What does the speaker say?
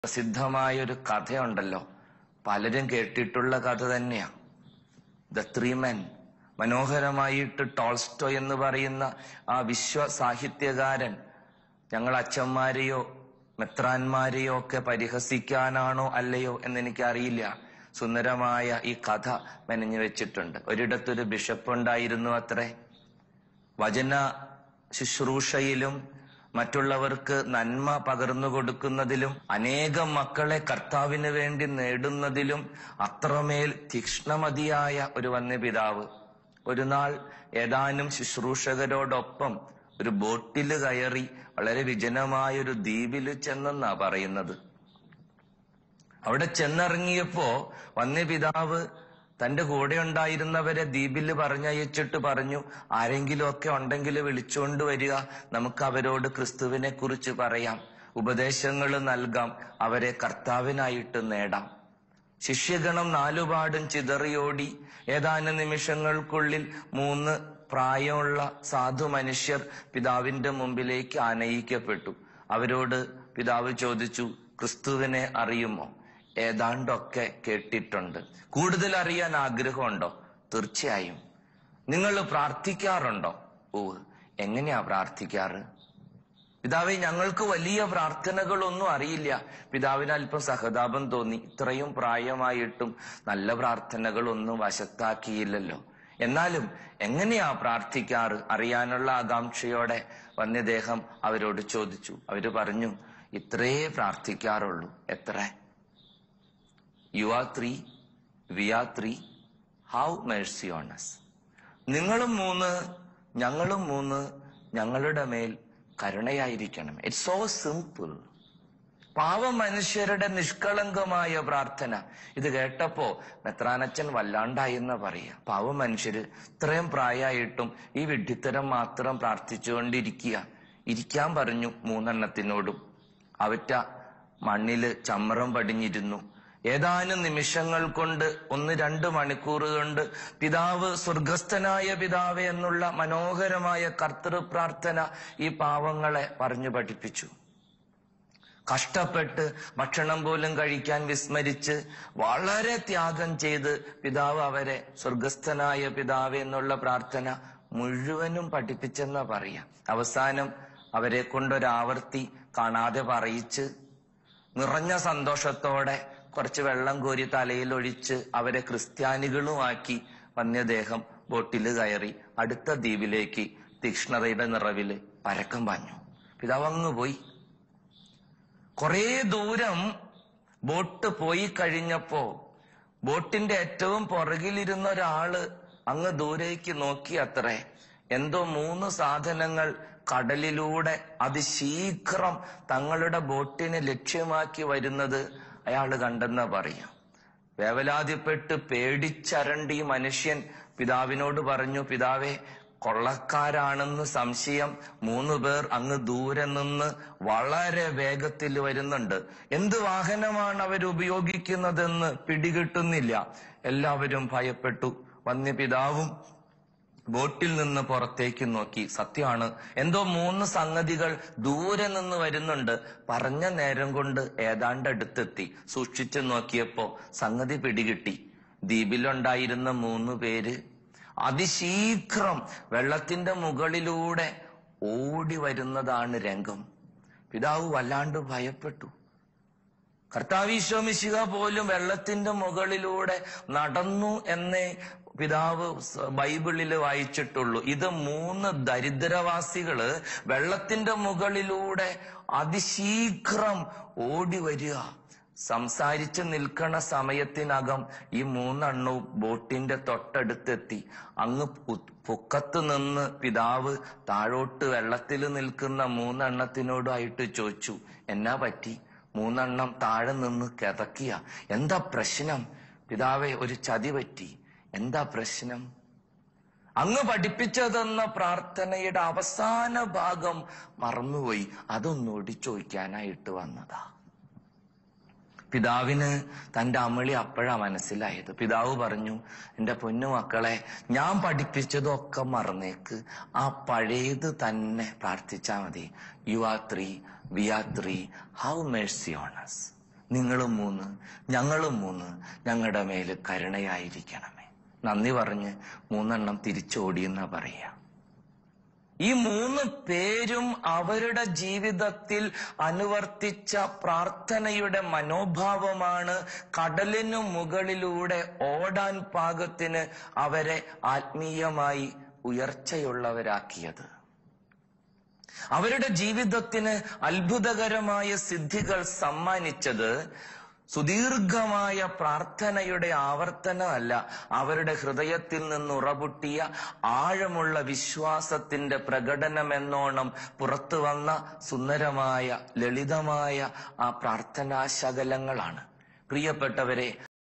പ്രസിദ്ധമായ ഒരു കഥയുണ്ടല്ലോ പലരും കേട്ടിട്ടുള്ള കഥ തന്നെയാ ദ ത്രീ മെൻ മനോഹരമായിട്ട് ടോൾസ്റ്റോ എന്ന് പറയുന്ന ആ വിശ്വ സാഹിത്യകാരൻ ഞങ്ങൾ അച്ഛന്മാരെയോ മെത്രാന്മാരെയോ ഒക്കെ പരിഹസിക്കാനാണോ അല്ലയോ എന്ന് എനിക്കറിയില്ല സുന്ദരമായ ഈ കഥ മെനഞ്ഞു വെച്ചിട്ടുണ്ട് ഒരിടത്തൊരു ബിഷപ്പ് ഉണ്ടായിരുന്നു അത്രേ വചന ശുശ്രൂഷയിലും മറ്റുള്ളവർക്ക് നന്മ പകർന്നു കൊടുക്കുന്നതിലും അനേകം മക്കളെ കർത്താവിന് വേണ്ടി നേടുന്നതിലും അത്രമേൽ തീക്ഷ്ണമതിയായ ഒരു വന്യപിതാവ് ഒരു നാൾ ഏതാനും ശുശ്രൂഷകരോടൊപ്പം ഒരു ബോട്ടിൽ കയറി വളരെ വിജനമായ ഒരു ദ്വീപിൽ ചെന്നെന്നാ പറയുന്നത് അവിടെ ചെന്നിറങ്ങിയപ്പോ വന്യപിതാവ് തന്റെ കൂടെ ഉണ്ടായിരുന്നവരെ ദ്വീപിൽ പറഞ്ഞയച്ചിട്ട് പറഞ്ഞു ആരെങ്കിലും ഒക്കെ ഉണ്ടെങ്കിൽ വിളിച്ചുകൊണ്ട് വരിക നമുക്ക് അവരോട് ക്രിസ്തുവിനെ കുറിച്ച് പറയാം ഉപദേശങ്ങൾ നൽകാം അവരെ കർത്താവിനായിട്ട് നേടാം ശിഷ്യഗണം നാലുപാടും ചിതറിയോടി ഏതാനും നിമിഷങ്ങൾക്കുള്ളിൽ മൂന്ന് പ്രായമുള്ള സാധു മനുഷ്യർ പിതാവിന്റെ മുമ്പിലേക്ക് ആനയിക്കപ്പെട്ടു അവരോട് പിതാവ് ചോദിച്ചു ക്രിസ്തുവിനെ അറിയുമോ ഏതാണ്ടൊക്കെ കേട്ടിട്ടുണ്ട് കൂടുതൽ അറിയാൻ ആഗ്രഹമുണ്ടോ തീർച്ചയായും നിങ്ങൾ പ്രാർത്ഥിക്കാറുണ്ടോ ഓ എങ്ങനെയാ പ്രാർത്ഥിക്കാറ് പിതാവെ ഞങ്ങൾക്ക് വലിയ പ്രാർത്ഥനകളൊന്നും അറിയില്ല പിതാവിന് അല്പം സഹതാപം തോന്നി ഇത്രയും പ്രായമായിട്ടും നല്ല പ്രാർത്ഥനകളൊന്നും വശത്താക്കിയില്ലല്ലോ എന്നാലും എങ്ങനെയാ പ്രാർത്ഥിക്കാറ് അറിയാനുള്ള ആകാംക്ഷയോടെ വന്യദേഹം അവരോട് ചോദിച്ചു അവര് പറഞ്ഞു ഇത്രേ പ്രാർത്ഥിക്കാറുള്ളൂ എത്ര you are three we are three how mercy on us നിങ്ങളും മൂന്ന് ഞങ്ങളും മൂന്ന് ഞങ്ങളുടെ മേൽ കരുണയായിരിക്കണം ഇറ്റ്സ് സോ സിമ്പിൾ പാവ മനുഷ്യരുടെ നിഷ്കളങ്കമായ പ്രാർത്ഥന ഇത് കേട്ടപ്പോ മെത്രാനച്ചൻ വല്ലാണ്ടായെന്ന് പറയാ പാവ മനുഷ്യര് ഇത്രയും പ്രായമായിട്ടും ഈ വിഡ്ഢിത്തരം മാത്രം പ്രാർത്ഥിച്ചുകൊണ്ടിരിക്കുക ഇരിക്കാൻ പറഞ്ഞു മൂന്നെണ്ണത്തിനോടും അവറ്റ മണ്ണില് ചമ്മറം പടിഞ്ഞിരുന്നു ഏതാനും നിമിഷങ്ങൾ കൊണ്ട് ഒന്ന് രണ്ട് മണിക്കൂർ കൊണ്ട് പിതാവ് സ്വർഗസ്ഥനായ പിതാവ് എന്നുള്ള മനോഹരമായ കർത്തൃ പ്രാർത്ഥന ഈ പാവങ്ങളെ പറഞ്ഞു പഠിപ്പിച്ചു കഷ്ടപ്പെട്ട് ഭക്ഷണം പോലും കഴിക്കാൻ വിസ്മരിച്ച് വളരെ ത്യാഗം ചെയ്ത് പിതാവ് അവരെ സ്വർഗസ്ഥനായ പിതാവ് എന്നുള്ള പ്രാർത്ഥന മുഴുവനും പഠിപ്പിച്ചെന്ന പറയാം അവസാനം അവരെ കൊണ്ടൊരാവർത്തി കാണാതെ പറയിച്ച് നിറഞ്ഞ സന്തോഷത്തോടെ കുറച്ച് വെള്ളം കോരി തലയിൽ ഒഴിച്ച് അവരെ ക്രിസ്ത്യാനികളുമാക്കി വന്യദേഹം ബോട്ടിൽ കയറി അടുത്ത ദ്വീപിലേക്ക് തീക്ഷ്ണതയുടെ നിറവില് പരക്കം പാഞ്ഞു പിതാവ് അങ്ങ് പോയി കുറേ ദൂരം ബോട്ട് പോയി കഴിഞ്ഞപ്പോ ബോട്ടിന്റെ ഏറ്റവും പുറകിലിരുന്ന ഒരാള് അങ്ങ് ദൂരേക്ക് നോക്കി അത്രേ എന്തോ മൂന്ന് സാധനങ്ങൾ കടലിലൂടെ അതിശീഘ്രം തങ്ങളുടെ ബോട്ടിനെ ലക്ഷ്യമാക്കി വരുന്നത് അയാൾ കണ്ടെന്നാ പറയാം വേവലാതിപ്പെട്ട് പേടിച്ചരണ്ടി മനുഷ്യൻ പിതാവിനോട് പറഞ്ഞു പിതാവേ കൊള്ളക്കാരാണെന്ന് സംശയം മൂന്ന് പേർ അങ്ങ് ദൂരെ നിന്ന് വളരെ വേഗത്തിൽ വരുന്നുണ്ട് എന്ത് വാഹനമാണ് അവർ ഉപയോഗിക്കുന്നതെന്ന് പിടികിട്ടുന്നില്ല എല്ലാവരും ഭയപ്പെട്ടു വന്യപിതാവും ബോട്ടിൽ നിന്ന് പുറത്തേക്ക് നോക്കി സത്യമാണ് എന്തോ മൂന്ന് സംഗതികൾ ദൂരെ നിന്ന് വരുന്നുണ്ട് പറഞ്ഞ നേരം കൊണ്ട് ഏതാണ്ട് അടുത്തെത്തി സൂക്ഷിച്ചു നോക്കിയപ്പോ സംഗതി പിടികിട്ടി ദ്വീപിലുണ്ടായിരുന്ന മൂന്ന് പേര് അതിശീഘ്രം വെള്ളത്തിന്റെ മുകളിലൂടെ ഓടി വരുന്നതാണ് രംഗം പിതാവ് വല്ലാണ്ട് ഭയപ്പെട്ടു കർത്താവീശോമിശിക പോലും വെള്ളത്തിന്റെ മുകളിലൂടെ നടന്നു എന്നേ പിതാവ് സ- ബൈബിളിൽ വായിച്ചിട്ടുള്ളൂ ഇത് മൂന്ന് ദരിദ്രവാസികള് വെള്ളത്തിന്റെ മുകളിലൂടെ അതിശീഘ്രം ഓടി വരിക സംസാരിച്ച് നിൽക്കണ സമയത്തിനകം ഈ മൂന്നെണ്ണവും ബോട്ടിന്റെ തൊട്ടടുത്തെത്തി അങ്ങ് പു- പൊക്കത്ത് നിന്ന് പിതാവ് താഴോട്ട് വെള്ളത്തിൽ നിൽക്കുന്ന മൂന്നെണ്ണത്തിനോടായിട്ട് ചോദിച്ചു എന്നാ പറ്റി മൂന്നെണ്ണം താഴെ നിന്ന് കിതക്കിയ എന്താ പ്രശ്നം പിതാവെ ഒരു ചതി പറ്റി എന്താ പ്രശ്നം അങ്ങ് പഠിപ്പിച്ചതെന്ന പ്രാർത്ഥനയുടെ അവസാന ഭാഗം മറന്നുപോയി അതൊന്നുകൂടി ചോദിക്കാനായിട്ട് വന്നതാ പിതാവിന് തന്റെ അമളി അപ്പോഴാ മനസ്സിലായത് പിതാവ് പറഞ്ഞു എന്റെ പൊന്നു മക്കളെ ഞാൻ പഠിപ്പിച്ചതൊക്കെ മറന്നേക്ക് ആ പഴയത് തന്നെ പ്രാർത്ഥിച്ചാ മതി you are three we are three how mercy on us നിങ്ങളും മൂന്ന് ഞങ്ങളും മൂന്ന് ഞങ്ങളുടെ മേല് കരുണയായിരിക്കണമേ നന്ദി പറഞ്ഞ് മൂന്നെണ്ണം തിരിച്ചോടിയെന്നാ പറയാ ഈ മൂന്ന് പേരും അവരുടെ ജീവിതത്തിൽ അനുവർത്തിച്ച പ്രാർത്ഥനയുടെ മനോഭാവമാണ് കടലിനു മുകളിലൂടെ ഓടാൻ പാകത്തിന് അവരെ ആത്മീയമായി ഉയർച്ചയുള്ളവരാക്കിയത് അവരുടെ ജീവിതത്തിന് അത്ഭുതകരമായ സിദ്ധികൾ സമ്മാനിച്ചത് സുദീർഘമായ പ്രാർത്ഥനയുടെ ആവർത്തനമല്ല അവരുടെ ഹൃദയത്തിൽ നിന്ന് ഉറപൊട്ടിയ ആഴമുള്ള വിശ്വാസത്തിന്റെ പ്രകടനമെന്നോണം പുറത്തു വന്ന സുന്ദരമായ ലളിതമായ ആ പ്രാർത്ഥനാശകലങ്ങളാണ് പ്രിയപ്പെട്ടവരെ